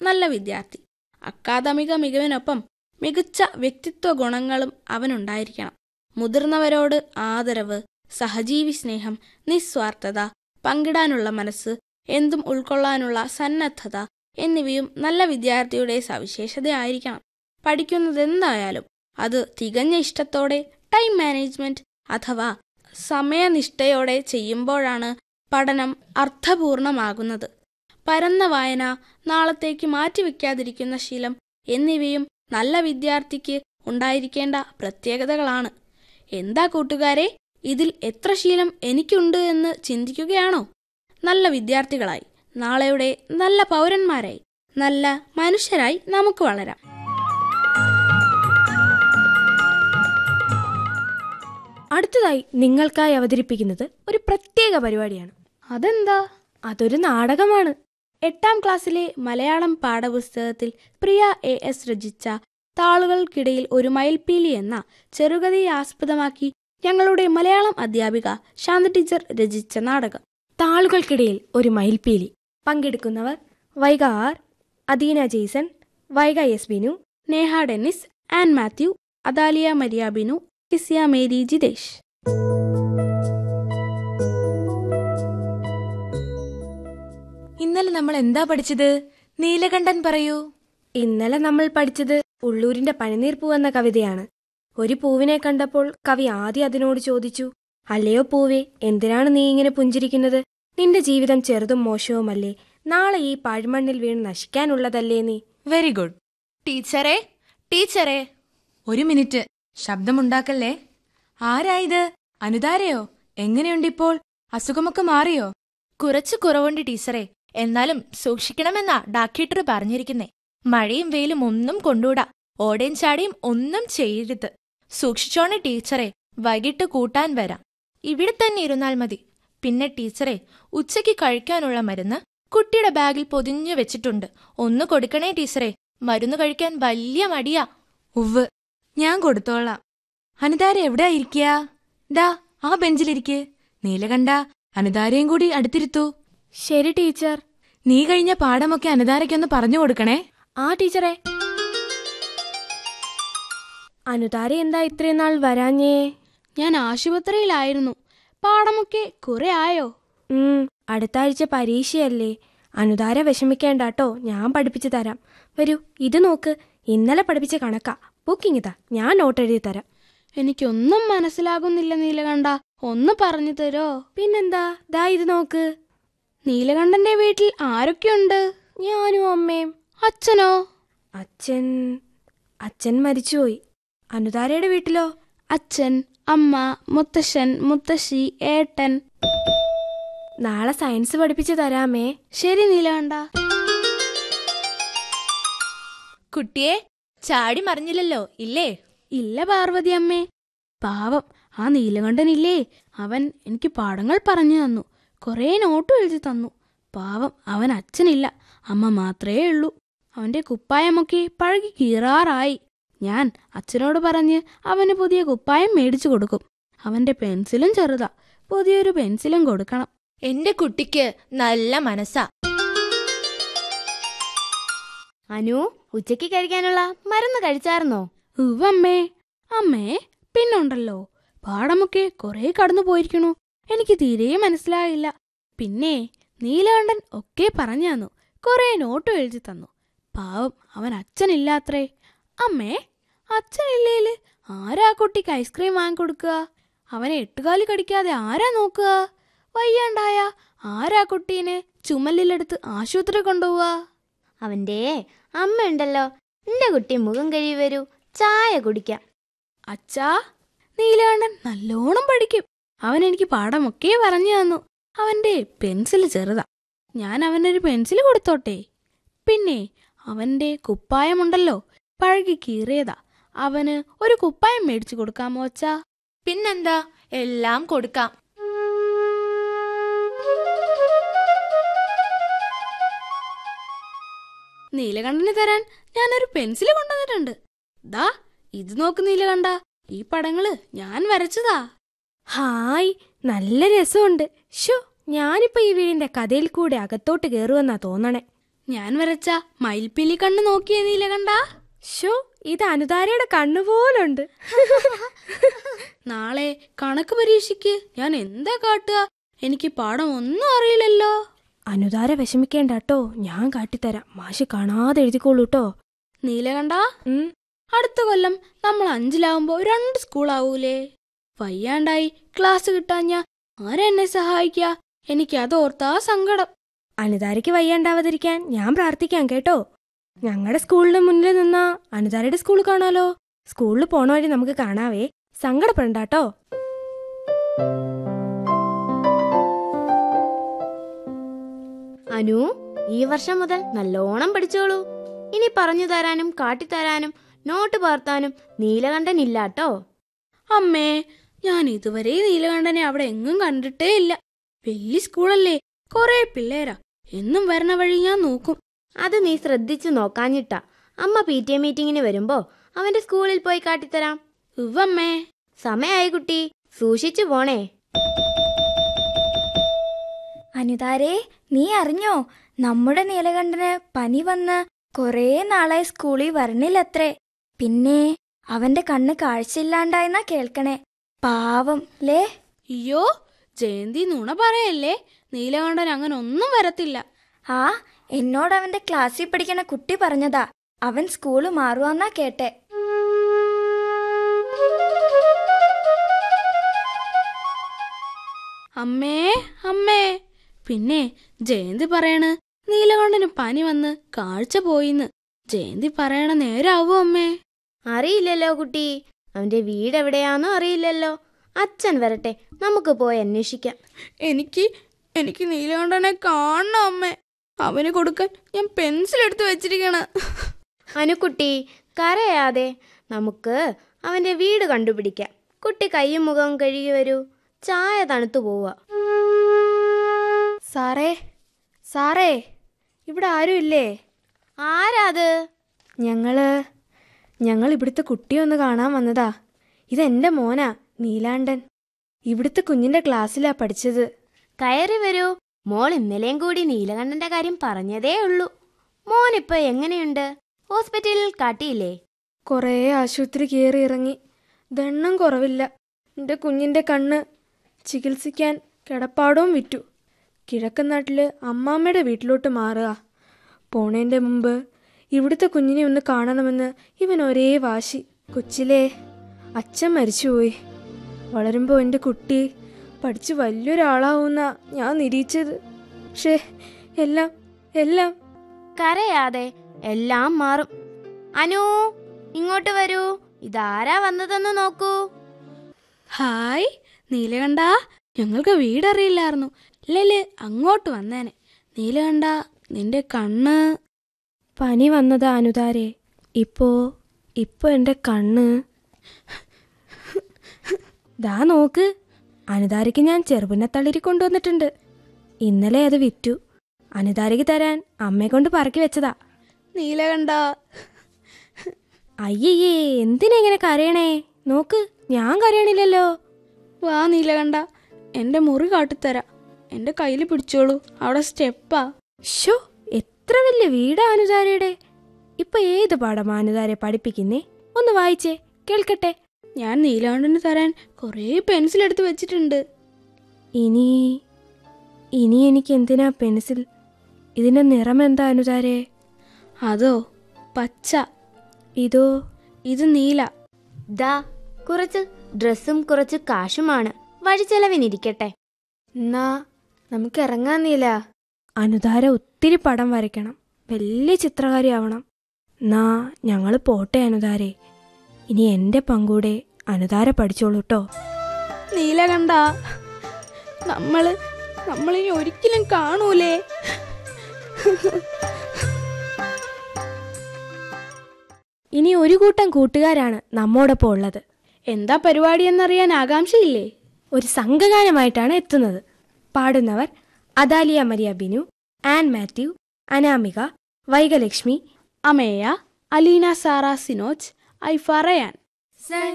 നല്ല വിദ്യാർത്ഥി അക്കാദമിക മികവിനൊപ്പം മികച്ച വ്യക്തിത്വ ഗുണങ്ങളും അവനുണ്ടായിരിക്കണം മുതിർന്നവരോട് ആദരവ് സഹജീവി സ്നേഹം നിസ്വാർത്ഥത പങ്കിടാനുള്ള മനസ്സ് എന്തും ഉൾക്കൊള്ളാനുള്ള സന്നദ്ധത എന്നിവയും നല്ല വിദ്യാർത്ഥിയുടെ സവിശേഷതയായിരിക്കണം പഠിക്കുന്നതെന്തായാലും അത് തികഞ്ഞ ഇഷ്ടത്തോടെ ടൈം മാനേജ്മെന്റ് അഥവാ സമയനിഷ്ഠയോടെ ചെയ്യുമ്പോഴാണ് പഠനം അർത്ഥപൂർണമാകുന്നത് പരന്ന വായന നാളത്തേക്ക് മാറ്റിവെക്കാതിരിക്കുന്ന ശീലം എന്നിവയും നല്ല വിദ്യാർത്ഥിക്ക് ഉണ്ടായിരിക്കേണ്ട പ്രത്യേകതകളാണ് എന്താ കൂട്ടുകാരെ ഇതിൽ എത്ര ശീലം എനിക്കുണ്ട് എന്ന് ചിന്തിക്കുകയാണോ നല്ല വിദ്യാർത്ഥികളായി നാളെയുടെ നല്ല പൗരന്മാരായി നല്ല മനുഷ്യരായി നമുക്ക് വളരാം അടുത്തതായി നിങ്ങൾക്കായി അവതരിപ്പിക്കുന്നത് ഒരു പ്രത്യേക പരിപാടിയാണ് അതെന്താ അതൊരു നാടകമാണ് എട്ടാം ക്ലാസ്സിലെ മലയാളം പാഠപുസ്തകത്തിൽ പ്രിയ എ എസ് രചിച്ച താളുകൾക്കിടയിൽ ഒരു മയിൽപ്പീലി എന്ന ചെറുകഥയെ ആസ്പദമാക്കി ഞങ്ങളുടെ മലയാളം അധ്യാപിക ശാന്ത ടീച്ചർ രചിച്ച നാടകം താളുകൾക്കിടയിൽ ഒരു മയിൽപ്പീലി പങ്കെടുക്കുന്നവർ വൈഗ ആർ അദീന ജെയ്സൺ വൈഗ എസ് ബിനു നേഹ ഡെന്നിസ് ആൻ മാത്യു അദാലിയ മരിയ ബിനു കിസിയ മേരി ജിതേഷ് ഇന്നലെ നമ്മൾ എന്താ പഠിച്ചത് നീലകണ്ഠൻ പറയൂ ഇന്നലെ നമ്മൾ പഠിച്ചത് ഉള്ളൂരിന്റെ പനിനീർ പൂ എന്ന കവിതയാണ് ഒരു പൂവിനെ കണ്ടപ്പോൾ കവി ആദ്യം അതിനോട് ചോദിച്ചു അല്ലയോ പൂവേ എന്തിനാണ് നീ ഇങ്ങനെ പുഞ്ചിരിക്കുന്നത് നിന്റെ ജീവിതം ചെറുതും മോശവുമല്ലേ നാളെ ഈ പാഴ്മണ്ണിൽ വീണ് നശിക്കാനുള്ളതല്ലേ നീ വെരി ഗുഡ് ടീച്ചറെ ടീച്ചറെ ഒരു മിനിറ്റ് ശബ്ദമുണ്ടാക്കല്ലേ ആരായത് അനുതാരയോ എങ്ങനെയുണ്ടിപ്പോൾ അസുഖമൊക്കെ മാറിയോ കുറച്ച് കുറവുണ്ട് ടീച്ചറെ എന്നാലും സൂക്ഷിക്കണമെന്നാ ഡാക്ടർ പറഞ്ഞിരിക്കുന്നേ മഴയും വെയിലും ഒന്നും കൊണ്ടൂടാ ഓടയും ചാടിയും ഒന്നും ചെയ്യരുത് സൂക്ഷിച്ചോണേ ടീച്ചറെ വൈകിട്ട് കൂട്ടാൻ വരാം ഇവിടെ തന്നെ ഇരുന്നാൽ മതി പിന്നെ ടീച്ചറെ ഉച്ചയ്ക്ക് കഴിക്കാനുള്ള മരുന്ന് കുട്ടിയുടെ ബാഗിൽ പൊതിഞ്ഞു വെച്ചിട്ടുണ്ട് ഒന്ന് കൊടുക്കണേ ടീച്ചറെ മരുന്ന് കഴിക്കാൻ വലിയ മടിയാ ഉവ് ഞാൻ കൊടുത്തോളാം അനുതാര എവിടെയാ ഇരിക്കുക ദാ ആ ബെഞ്ചിലിരിക്ക് നീലകണ്ഠ അനുതാരയും കൂടി അടുത്തിരുത്തു ശരി ടീച്ചർ നീ കഴിഞ്ഞ പാഠമൊക്കെ അനുതാരയ്ക്കൊന്ന് പറഞ്ഞു കൊടുക്കണേ ആ ടീച്ചറെ അനുതാര എന്താ ഇത്രയും നാൾ വരാഞ്ഞേ ഞാൻ ആശുപത്രിയിലായിരുന്നു പാഠമൊക്കെ കുറെ ആയോ ഉം അടുത്ത ആഴ്ച പരീക്ഷയല്ലേ അനുതാര വിഷമിക്കേണ്ടാട്ടോ ഞാൻ പഠിപ്പിച്ചു തരാം വരൂ ഇത് നോക്ക് ഇന്നലെ പഠിപ്പിച്ച കണക്കാ ബുക്കിംഗ് ഇതാ ഞാൻ നോട്ട് എഴുതി തരാം എനിക്കൊന്നും മനസ്സിലാകുന്നില്ല നീലകണ്ഠ ഒന്ന് പറഞ്ഞു തരോ പിന്നെന്താ ദാ ഇത് നോക്ക് നീലകണ്ഠന്റെ വീട്ടിൽ ആരൊക്കെയുണ്ട് ഞാനും അമ്മയും അച്ഛനോ അച്ഛൻ അച്ഛൻ മരിച്ചുപോയി അനുതാരയുടെ വീട്ടിലോ അച്ഛൻ അമ്മ മുത്തശ്ശൻ മുത്തശ്ശി ഏട്ടൻ നാളെ സയൻസ് പഠിപ്പിച്ചു തരാമേ ശരി നീലകണ്ഠ കുട്ടിയെ ചാടി മറിഞ്ഞില്ലല്ലോ ഇല്ലേ ഇല്ല പാർവതി അമ്മേ പാവം ആ നീലകണ്ഠനില്ലേ അവൻ എനിക്ക് പാഠങ്ങൾ പറഞ്ഞു തന്നു കുറേ നോട്ടും എഴുതി തന്നു പാവം അവൻ അച്ഛനില്ല അമ്മ മാത്രമേ ഉള്ളൂ അവന്റെ കുപ്പായമൊക്കെ പഴകി കീറാറായി ഞാൻ അച്ഛനോട് പറഞ്ഞ് അവന് പുതിയ കുപ്പായം മേടിച്ചു കൊടുക്കും അവന്റെ പെൻസിലും ചെറുതാ പുതിയൊരു പെൻസിലും കൊടുക്കണം എന്റെ കുട്ടിക്ക് നല്ല മനസ്സാ അനു ഉച്ചയ്ക്ക് കഴിക്കാനുള്ള മരുന്ന് കഴിച്ചായിരുന്നോ ഉവ്വമ്മേ അമ്മേ പിന്നുണ്ടല്ലോ പാടമൊക്കെ കുറെ കടന്നു പോയിരിക്കണു എനിക്ക് തീരെ മനസ്സിലായില്ല പിന്നെ നീലകണ്ഠൻ ഒക്കെ പറഞ്ഞു തന്നു കുറെ നോട്ടും എഴുതി തന്നു പാവം അവൻ അച്ഛനില്ലാത്രേ അമ്മേ അച്ഛനില്ലേല് ആരാ ആ കുട്ടിക്ക് ഐസ്ക്രീം വാങ്ങിക്കൊടുക്കുക അവനെ എട്ടുകാലി കടിക്കാതെ ആരാ നോക്കുക വയ്യാണ്ടായ ആരാ കുട്ടീനെ ചുമലിലെടുത്ത് ആശുപത്രി കൊണ്ടുപോവുക അവന്റെ അമ്മ ഉണ്ടല്ലോ എന്റെ കുട്ടി മുഖം കഴുകി വരൂ ചായ കുടിക്കാം അച്ഛാ നീലകണ്ഠൻ നല്ലോണം പഠിക്കും അവൻ എനിക്ക് പാഠമൊക്കെ പറഞ്ഞു തന്നു അവന്റെ പെൻസിൽ ചെറുതാ ഞാൻ അവനൊരു പെൻസിൽ കൊടുത്തോട്ടെ പിന്നെ അവന്റെ കുപ്പായമുണ്ടല്ലോ പഴകി കീറിയതാ അവന് ഒരു കുപ്പായം മേടിച്ചു കൊടുക്കാമോ അച്ഛാ പിന്നെന്താ എല്ലാം കൊടുക്കാം നീലകണ്ഠന് തരാൻ ഞാനൊരു പെൻസിൽ കൊണ്ടുവന്നിട്ടുണ്ട് ദാ ഇത് നോക്ക് നീലകണ്ഠ ഈ പടങ്ങള് ഞാൻ വരച്ചതാ ഹായ് നല്ല രസമുണ്ട് ഷോ ഞാനിപ്പോ ഈ വീടിന്റെ കഥയിൽ കൂടെ അകത്തോട്ട് കയറുമെന്നാ തോന്നണേ ഞാൻ വരച്ച മയിൽപ്പിലി കണ്ണ് നോക്കിയ നീലകണ്ട ഷോ ഇത് അനുതാരയുടെ കണ്ണുപോലുണ്ട് നാളെ കണക്ക് പരീക്ഷയ്ക്ക് ഞാൻ എന്താ കാട്ടുക എനിക്ക് പാഠം ഒന്നും അറിയില്ലല്ലോ അനുതാര വിഷമിക്കേണ്ട കേട്ടോ ഞാൻ കാട്ടിത്തരാം മാഷ് കാണാതെ എഴുതിക്കോളൂ കേട്ടോ നീലകണ്ട ഉം, അടുത്ത കൊല്ലം നമ്മൾ അഞ്ചിലാവുമ്പോ രണ്ട് സ്കൂളാവൂലേ വയ്യാണ്ടായി ക്ലാസ് കിട്ടാഞ്ഞ ആരെന്നെ സഹായിക്ക എനിക്ക് അത് ഓർത്താ സങ്കടം അനുതാരയ്ക്ക് വയ്യാണ്ടാവാതിരിക്കാൻ ഞാൻ പ്രാർത്ഥിക്കാം കേട്ടോ ഞങ്ങളുടെ സ്കൂളിന് മുന്നിൽ നിന്നാ അനുതാരയുടെ സ്കൂൾ കാണാലോ സ്കൂളിൽ പോണ വഴി നമുക്ക് കാണാവേ സങ്കടപ്പെടണ്ട കേട്ടോ അനു ഈ വർഷം മുതൽ നല്ലോണം പഠിച്ചോളൂ ഇനി പറഞ്ഞു തരാനും കാട്ടിത്തരാനും നോട്ട് പകർത്താനും നീലകണ്ഠൻ ഇല്ലാട്ടോ അമ്മേ ഞാൻ ഇതുവരെ നീലകണ്ഠനെ അവിടെ എങ്ങും കണ്ടിട്ടേ ഇല്ല വലിയ സ്കൂളല്ലേ കൊറേ പിള്ളേരാ എന്നും വരണ വഴി ഞാൻ നോക്കും അത് നീ ശ്രദ്ധിച്ചു നോക്കാഞ്ഞിട്ടാ അമ്മ പി ടി എ മീറ്റിങ്ങിന് വരുമ്പോ അവന്റെ സ്കൂളിൽ പോയി കാട്ടിത്തരാം ഉവ്വമ്മേ സമയായി കുട്ടി സൂക്ഷിച്ചു പോണേ അനിതാരേ നീ അറിഞ്ഞോ നമ്മുടെ നീലകണ്ഠന് പനി വന്ന് കുറേ നാളായി സ്കൂളിൽ വരണില്ലത്രേ പിന്നെ അവന്റെ കണ്ണ് കാഴ്ചയില്ലാണ്ടായെന്നാ കേൾക്കണേ പാവം ലേ അയ്യോ ജയന്തി നുണ പറയല്ലേ നീലകണ്ഠൻ അങ്ങനെ ഒന്നും വരത്തില്ല ആ എന്നോട് അവന്റെ ക്ലാസ്സിൽ പഠിക്കണ കുട്ടി പറഞ്ഞതാ അവൻ സ്കൂള് മാറുവാന്നാ കേട്ടെ അമ്മേ അമ്മേ പിന്നെ ജയന്തി പറയണ് നീലകണ്ഠന് പനി വന്ന് കാഴ്ച പോയിന്ന് ജയന്തി പറയണ നേരാവോ അമ്മേ അറിയില്ലല്ലോ കുട്ടി അവന്റെ വീട് എവിടെയാന്നോ അറിയില്ലല്ലോ അച്ഛൻ വരട്ടെ നമുക്ക് പോയി അന്വേഷിക്കാം എനിക്ക് എനിക്ക് നീലകണ്ഠനെ കാണണം അമ്മേ അവന് കൊടുക്കാൻ ഞാൻ പെൻസിൽ എടുത്ത് വെച്ചിരിക്കണ അനുക്കുട്ടി കരയാതെ നമുക്ക് അവന്റെ വീട് കണ്ടുപിടിക്കാം കുട്ടി കൈയും മുഖവും കഴുകി വരൂ ചായ തണുത്തു പോവുക സാറേ സാറേ ഇവിടെ ആരും ഇല്ലേ ആരാത് ഞങ്ങള് ഞങ്ങൾ ഇവിടുത്തെ കുട്ടിയൊന്ന് കാണാൻ വന്നതാ ഇതെന്റെ മോനാ നീലാണ്ടൻ ഇവിടുത്തെ കുഞ്ഞിന്റെ ക്ലാസ്സിലാ പഠിച്ചത് കയറി വരൂ മോൾ ഇന്നലെയും കൂടി നീലകണ്ഠന്റെ കാര്യം പറഞ്ഞതേ ഉള്ളൂ മോനിപ്പോ എങ്ങനെയുണ്ട് ഹോസ്പിറ്റലിൽ കാട്ടിയില്ലേ കുറേ ആശുപത്രി കയറി ഇറങ്ങി ദണ്ണം കുറവില്ല എൻ്റെ കുഞ്ഞിൻ്റെ കണ്ണ് ചികിത്സിക്കാൻ കിടപ്പാടവും വിറ്റു കിഴക്കൻ നാട്ടില് അമ്മാമ്മയുടെ വീട്ടിലോട്ട് മാറുക പോണേൻ്റെ മുമ്പ് ഇവിടുത്തെ കുഞ്ഞിനെ ഒന്ന് കാണണമെന്ന് ഇവൻ ഒരേ വാശി കൊച്ചിലെ അച്ഛൻ മരിച്ചുപോയി വളരുമ്പോൾ എൻ്റെ കുട്ടി പഠിച്ച് വലിയൊരാളാവുന്ന ഞാൻ നിരീച്ചത് പക്ഷേ എല്ലാം എല്ലാം കരയാതെ എല്ലാം മാറും അനു ഇങ്ങോട്ട് വരൂ ഇതാരാ വന്നതെന്ന് നോക്കൂ ഹായ് നീലകണ്ഠ ഞങ്ങൾക്ക് വീടറിയില്ലായിരുന്നു ഇല്ലല്ലേ അങ്ങോട്ട് വന്നേനെ നീലകണ്ഠ നിന്റെ കണ്ണ് പനി വന്നതാ അനുതാരെ ഇപ്പോ ഇപ്പൊ എന്റെ കണ്ണ് ദാ നോക്ക് അനുതാരയ്ക്ക് ഞാൻ ചെറുപുന്നത്തളിരി കൊണ്ടുവന്നിട്ടുണ്ട് ഇന്നലെ അത് വിറ്റു അനുതാരയ്ക്ക് തരാൻ അമ്മയെ കൊണ്ട് പറക്കി വെച്ചതാ നീലകണ്ഠ അയ്യയ്യേ എന്തിനാ ഇങ്ങനെ കരയണേ നോക്ക് ഞാൻ കരയണില്ലല്ലോ വാ നീലകണ്ഠ എന്റെ മുറി കാട്ടിത്തരാം എന്റെ കയ്യിൽ പിടിച്ചോളൂ അവിടെ സ്റ്റെപ്പാ ഷോ എത്ര വലിയ വീടാ അനുതാരയുടെ ഇപ്പൊ ഏത് പാഠമാ അനുതാരെ പഠിപ്പിക്കുന്നേ ഒന്ന് വായിച്ചേ കേൾക്കട്ടെ ഞാൻ നീലകണ്ഠന് തരാൻ കുറേ പെൻസിൽ എടുത്ത് വെച്ചിട്ടുണ്ട് ഇനി ഇനി എനിക്ക് എന്തിനാ പെൻസിൽ ഇതിന്റെ നിറം എന്താ അനുതാരെ അതോ പച്ച ഇതോ ഇത് നീല ദാ കുറച്ച് ഡ്രസ്സും കുറച്ച് കാശുമാണ് വഴിച്ചെലവിനിരിക്കട്ടെ എന്നാ നമുക്ക് ഇറങ്ങാന്നില്ല അനുതാര ഒത്തിരി പടം വരയ്ക്കണം വലിയ ചിത്രകാരിയാവണം എന്നാ ഞങ്ങൾ പോട്ടെ അനുതാരെ ഇനി എന്റെ പങ്കൂടെ അനുതാര പഠിച്ചോളൂ കേട്ടോ നീലകണ്ഠ നമ്മള് നമ്മളിനി ഒരിക്കലും കാണൂലേ ഇനി ഒരു കൂട്ടം കൂട്ടുകാരാണ് നമ്മോടൊപ്പം ഉള്ളത് എന്താ പരിപാടി എന്നറിയാൻ ആകാംക്ഷയില്ലേ ഒരു സംഘഗാനമായിട്ടാണ് എത്തുന്നത് പാടുന്നവർ അദാലിയ മരിയ ബിനു ആൻ മാത്യു അനാമിക വൈഗലക്ഷ്മി അമേയ അലീന സാറ സിനോജ് ഐ ഫറയാൻ